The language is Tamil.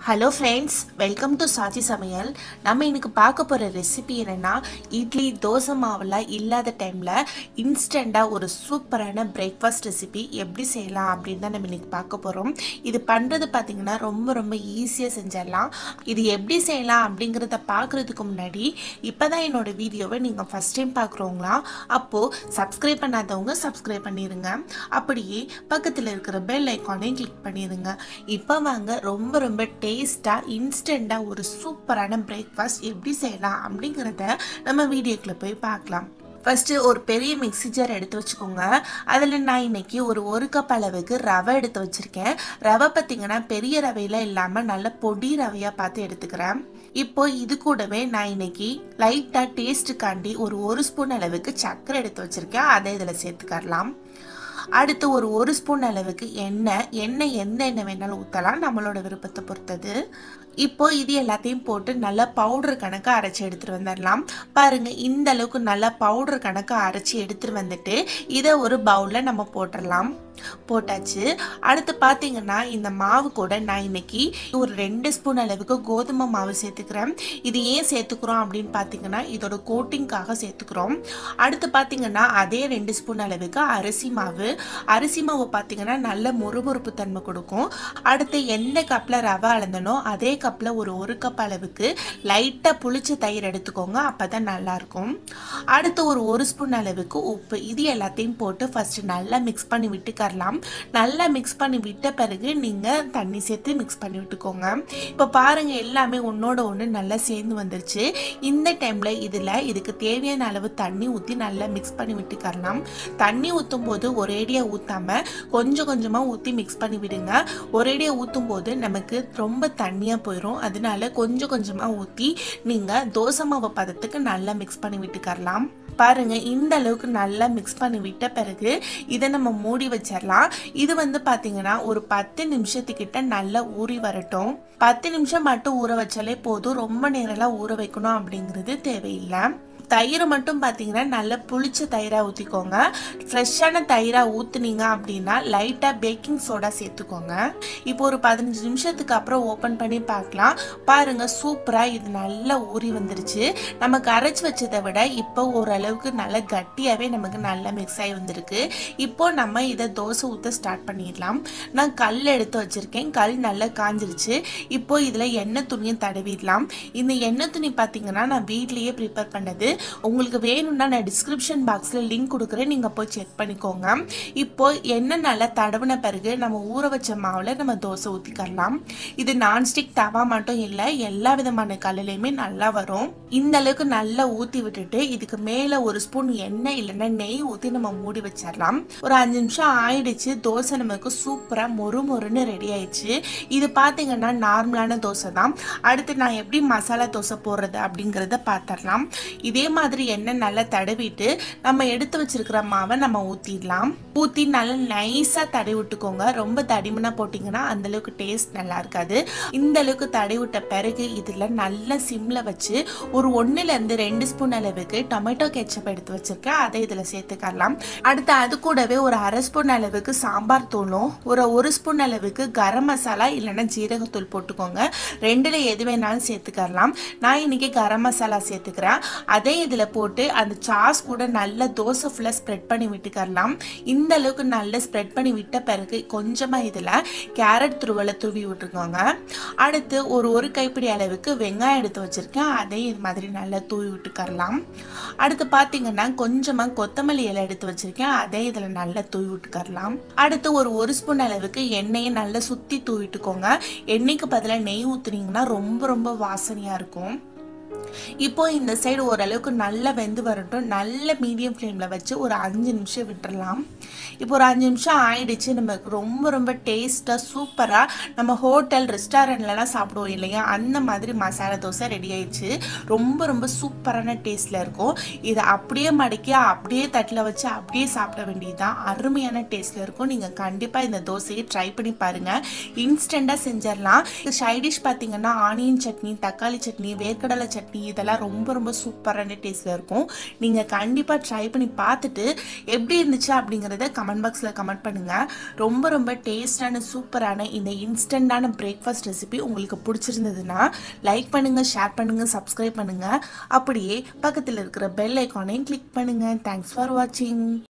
ஹலோ ஃப்ரெண்ட்ஸ் வெல்கம் டு சாச்சி சமையல் நம்ம இன்னைக்கு பார்க்க போகிற ரெசிபி என்னென்னா இட்லி தோசை மாவுலாம் இல்லாத டைமில் இன்ஸ்டண்ட்டாக ஒரு சூப்பரான பிரேக்ஃபாஸ்ட் ரெசிபி எப்படி செய்யலாம் அப்படின்னு தான் நம்ம இன்னைக்கு பார்க்க போகிறோம் இது பண்ணுறது பார்த்திங்கன்னா ரொம்ப ரொம்ப ஈஸியாக செஞ்சிடலாம் இது எப்படி செய்யலாம் அப்படிங்கிறத பார்க்குறதுக்கு முன்னாடி இப்போ தான் என்னோட வீடியோவை நீங்கள் ஃபஸ்ட் டைம் பார்க்குறவங்களா அப்போது சப்ஸ்கிரைப் பண்ணாதவங்க சப்ஸ்கிரைப் பண்ணிடுங்க அப்படியே பக்கத்தில் இருக்கிற பெல் ஐக்கானையும் கிளிக் பண்ணிடுங்க இப்போ வாங்க ரொம்ப ரொம்ப டேஸ்ட்டாக இன்ஸ்டண்ட்டாக ஒரு சூப்பரான பிரேக்ஃபாஸ்ட் எப்படி செய்யலாம் அப்படிங்கிறத நம்ம வீடியோக்குள்ளே போய் பார்க்கலாம் ஃபஸ்ட்டு ஒரு பெரிய மிக்ஸி ஜார் எடுத்து வச்சுக்கோங்க அதில் நான் இன்னைக்கு ஒரு ஒரு கப் அளவுக்கு ரவை எடுத்து வச்சுருக்கேன் ரவை பார்த்திங்கன்னா பெரிய ரவையில் இல்லாமல் நல்ல பொடி ரவையாக பார்த்து எடுத்துக்கிறேன் இப்போ இது கூடவே நான் இன்னைக்கு லைட்டாக டேஸ்ட்டுக்காண்டி ஒரு ஒரு ஸ்பூன் அளவுக்கு சர்க்கரை எடுத்து வச்சுருக்கேன் அதை இதில் சேர்த்துக்கரலாம் அடுத்து ஒரு ஒரு ஸ்பூன் அளவுக்கு எண்ணெய் எண்ணெய் எந்த எண்ணெய் வேணாலும் ஊற்றலாம் நம்மளோட விருப்பத்தை பொறுத்தது இப்போ இது எல்லாத்தையும் போட்டு நல்லா பவுடர் கணக்காக அரைச்சி எடுத்துகிட்டு வந்துடலாம் பாருங்கள் இந்த அளவுக்கு நல்லா பவுடர் கணக்காக அரைச்சி எடுத்துகிட்டு வந்துட்டு இதை ஒரு பவுலில் நம்ம போட்டுடலாம் போட்டாச்சு அடுத்து பார்த்தீங்கன்னா இந்த மாவு கூட நான் இன்னைக்கு ஒரு ரெண்டு ஸ்பூன் அளவுக்கு கோதுமை மாவு சேர்த்துக்கிறேன் இது ஏன் சேர்த்துக்கிறோம் அப்படின்னு பார்த்தீங்கன்னா இதோட கோட்டிங்காக சேர்த்துக்கிறோம் அடுத்து பார்த்தீங்கன்னா அதே ரெண்டு ஸ்பூன் அளவுக்கு அரிசி மாவு அரிசி மாவு பார்த்தீங்கன்னா நல்ல முறுமுறுப்பு தன்மை கொடுக்கும் அடுத்து எந்த கப்பில் ரவை அளந்தனோ அதே கப்பில் ஒரு ஒரு கப் அளவுக்கு லைட்டாக புளிச்ச தயிர் எடுத்துக்கோங்க அப்போ தான் நல்லாயிருக்கும் அடுத்து ஒரு ஒரு ஸ்பூன் அளவுக்கு உப்பு இது எல்லாத்தையும் போட்டு ஃபஸ்ட்டு நல்லா மிக்ஸ் பண்ணி விட்டுக்கரலாம் நல்லா மிக்ஸ் பண்ணி விட்ட பிறகு நீங்கள் தண்ணி சேர்த்து மிக்ஸ் பண்ணி விட்டுக்கோங்க இப்போ பாருங்கள் எல்லாமே ஒன்றோட ஒன்று நல்லா சேர்ந்து வந்துருச்சு இந்த டைமில் இதில் இதுக்கு தேவையான அளவு தண்ணி ஊற்றி நல்லா மிக்ஸ் பண்ணி விட்டுக்கரலாம் தண்ணி ஊற்றும் போது ஒரேடியாக ஊற்றாமல் கொஞ்சம் கொஞ்சமாக ஊற்றி மிக்ஸ் பண்ணி விடுங்க ஒரேடியாக ஊற்றும் போது நமக்கு ரொம்ப தண்ணியாக போயிடும் அதனால கொஞ்சம் கொஞ்சமாக ஊற்றி நீங்கள் தோசை மாவு பதத்துக்கு நல்லா மிக்ஸ் பண்ணி விட்டுக்கரலாம் பாருங்க இந்த அளவுக்கு நல்லா மிக்ஸ் பண்ணி விட்ட பிறகு இதை நம்ம மூடி வச்சிடலாம் இது வந்து பார்த்தீங்கன்னா ஒரு பத்து நிமிஷத்துக்கிட்ட நல்லா ஊறி வரட்டும் பத்து நிமிஷம் மட்டும் ஊற வச்சாலே போதும் ரொம்ப நேரம்லாம் ஊற வைக்கணும் அப்படிங்கிறது தேவையில்லை தயிர் மட்டும் பார்த்தீங்கன்னா நல்ல புளிச்ச தயிராக ஊற்றிக்கோங்க ஃப்ரெஷ்ஷான தயிராக ஊற்றுனீங்க அப்படின்னா லைட்டாக பேக்கிங் சோடா சேர்த்துக்கோங்க இப்போ ஒரு பதினஞ்சு நிமிஷத்துக்கு அப்புறம் ஓப்பன் பண்ணி பார்க்கலாம் பாருங்கள் சூப்பராக இது நல்லா ஊறி வந்துருச்சு நம்ம கரைச்சி வச்சதை விட இப்போ ஓரளவுக்கு நல்லா கட்டியாகவே நமக்கு நல்லா மிக்ஸ் ஆகி வந்திருக்கு இப்போ நம்ம இதை தோசை ஊற்ற ஸ்டார்ட் பண்ணிடலாம் நான் கல் எடுத்து வச்சுருக்கேன் கல் நல்லா காஞ்சிருச்சு இப்போ இதில் எண்ணெய் துணியை தடவிடலாம் இந்த எண்ணெய் துணி பார்த்தீங்கன்னா நான் வீட்லேயே ப்ரிப்பேர் பண்ணது உங்களுக்கு வேணும்னா நான் டிஸ்கிரிப்ஷன் பாக்ஸில் லிங்க் கொடுக்குறேன் நீங்கள் போய் செக் பண்ணிக்கோங்க இப்போ எண்ணெய் நல்லா தடவின பிறகு நம்ம ஊற வச்ச மாவில் நம்ம தோசை ஊற்றிக்கரலாம் இது நான்ஸ்டிக் தவா மட்டும் இல்லை எல்லா விதமான கல்லுலையுமே நல்லா வரும் இந்த அளவுக்கு நல்லா ஊற்றி விட்டுட்டு இதுக்கு மேலே ஒரு ஸ்பூன் எண்ணெய் இல்லைன்னா நெய் ஊற்றி நம்ம மூடி வச்சிடலாம் ஒரு அஞ்சு நிமிஷம் ஆயிடுச்சு தோசை நமக்கு சூப்பராக மொறு மொறுன்னு ரெடி ஆயிடுச்சு இது பார்த்தீங்கன்னா நார்மலான தோசை தான் அடுத்து நான் எப்படி மசாலா தோசை போடுறது அப்படிங்கிறத பார்த்துடலாம் இதே மாதிரி எண்ணெய் நல்லா தடவிட்டு நம்ம எடுத்து வச்சிருக்கிற மாவை நம்ம ஊற்றிடலாம் ஊற்றி நல்லா நைஸாக தடவி விட்டுக்கோங்க ரொம்ப தடிமனாக போட்டிங்கன்னா அந்தளவுக்கு டேஸ்ட் நல்லா இருக்காது இந்த அளவுக்கு தடவி விட்ட பிறகு இதில் நல்லா சிம்மில் வச்சு ஒரு ஒன்றுலேருந்து ரெண்டு ஸ்பூன் அளவுக்கு டொமேட்டோ கெச்சப் எடுத்து வச்சுருக்கேன் அதை இதில் சேர்த்துக்கலாம் அடுத்து அது கூடவே ஒரு அரை ஸ்பூன் அளவுக்கு சாம்பார் தூளும் ஒரு ஒரு ஸ்பூன் அளவுக்கு கரம் மசாலா இல்லைன்னா ஜீரகத்தூள் போட்டுக்கோங்க ரெண்டில் எது வேணாலும் சேர்த்துக்கலாம் நான் இன்னைக்கு கரம் மசாலா சேர்த்துக்கிறேன் அதே இதில் போட்டு அந்த சாஸ் கூட நல்லா தோசை ஃபுல்லாக ஸ்ப்ரெட் பண்ணி விட்டுக்கரலாம் இந்த அளவுக்கு நல்லா ஸ்ப்ரெட் பண்ணி விட்ட பிறகு கொஞ்சமாக இதில் கேரட் துருவலை தூவி விட்டுருக்கோங்க அடுத்து ஒரு ஒரு கைப்பிடி அளவுக்கு வெங்காயம் எடுத்து வச்சுருக்கேன் அதை இது மாதிரி நல்லா தூவி விட்டுக்கரலாம் அடுத்து பார்த்தீங்கன்னா கொஞ்சமாக கொத்தமல்லி இலை எடுத்து வச்சுருக்கேன் அதை இதில் நல்லா தூவி விட்டுக்கரலாம் அடுத்து ஒரு ஒரு ஸ்பூன் அளவுக்கு எண்ணெயை நல்லா சுற்றி தூவிட்டுக்கோங்க எண்ணெய்க்கு பதிலாக நெய் ஊற்றுனீங்கன்னா ரொம்ப ரொம்ப வாசனையாக இருக்கும் இப்போ இந்த சைடு ஓரளவுக்கு நல்லா வெந்து வரட்டும் நல்ல மீடியம் ஃப்ளேமில் வச்சு ஒரு அஞ்சு நிமிஷம் விட்டுறலாம் இப்போ ஒரு அஞ்சு நிமிஷம் ஆயிடுச்சு நமக்கு ரொம்ப ரொம்ப டேஸ்ட்டாக சூப்பராக நம்ம ஹோட்டல் ரெஸ்டாரண்ட்லலாம் சாப்பிடுவோம் இல்லையா அந்த மாதிரி மசாலா தோசை ரெடி ஆயிடுச்சு ரொம்ப ரொம்ப சூப்பரான டேஸ்ட்டில் இருக்கும் இதை அப்படியே மடக்கி அப்படியே தட்டில் வச்சு அப்படியே சாப்பிட வேண்டியதுதான் அருமையான டேஸ்ட்டில் இருக்கும் நீங்கள் கண்டிப்பாக இந்த தோசையை ட்ரை பண்ணி பாருங்கள் இன்ஸ்டண்ட்டாக செஞ்சிடலாம் சைடிஷ் பார்த்தீங்கன்னா ஆனியன் சட்னி தக்காளி சட்னி வேர்க்கடலை சட்னி சட்னி இதெல்லாம் ரொம்ப ரொம்ப சூப்பரான டேஸ்ட்டில் இருக்கும் நீங்கள் கண்டிப்பாக ட்ரை பண்ணி பார்த்துட்டு எப்படி இருந்துச்சு அப்படிங்கிறத கமெண்ட் பாக்ஸில் கமெண்ட் பண்ணுங்கள் ரொம்ப ரொம்ப டேஸ்டான சூப்பரான இந்த இன்ஸ்டண்ட்டான பிரேக்ஃபாஸ்ட் ரெசிபி உங்களுக்கு பிடிச்சிருந்ததுன்னா லைக் பண்ணுங்கள் ஷேர் பண்ணுங்கள் சப்ஸ்கிரைப் பண்ணுங்கள் அப்படியே பக்கத்தில் இருக்கிற பெல் ஐக்கானையும் கிளிக் பண்ணுங்கள் தேங்க்ஸ் ஃபார் வாட்சிங்